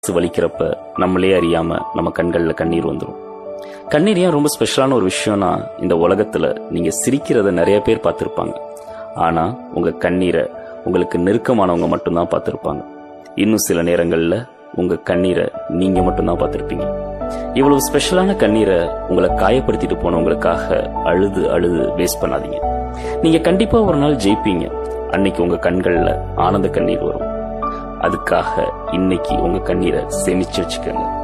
மனசு வலிக்கிறப்ப நம்மளே அறியாம நம்ம கண்கள்ல கண்ணீர் வந்துடும் கண்ணீர் ஏன் ரொம்ப ஸ்பெஷலான ஒரு விஷயம்னா இந்த உலகத்துல நீங்க சிரிக்கிறத நிறைய பேர் பார்த்திருப்பாங்க ஆனா உங்க கண்ணீரை உங்களுக்கு நெருக்கமானவங்க மட்டும்தான் பார்த்திருப்பாங்க இன்னும் சில நேரங்கள்ல உங்க கண்ணீரை நீங்க மட்டும்தான் பார்த்திருப்பீங்க இவ்வளவு ஸ்பெஷலான கண்ணீரை உங்களை காயப்படுத்திட்டு போனவங்களுக்காக அழுது அழுது வேஸ்ட் பண்ணாதீங்க நீங்க கண்டிப்பா ஒரு நாள் ஜெயிப்பீங்க அன்னைக்கு உங்க கண்கள்ல ஆனந்த கண்ணீர் வரும் அதுக்காக இன்னைக்கு உங்க கண்ணீரை சேமிச்சு வச்சுக்கோங்க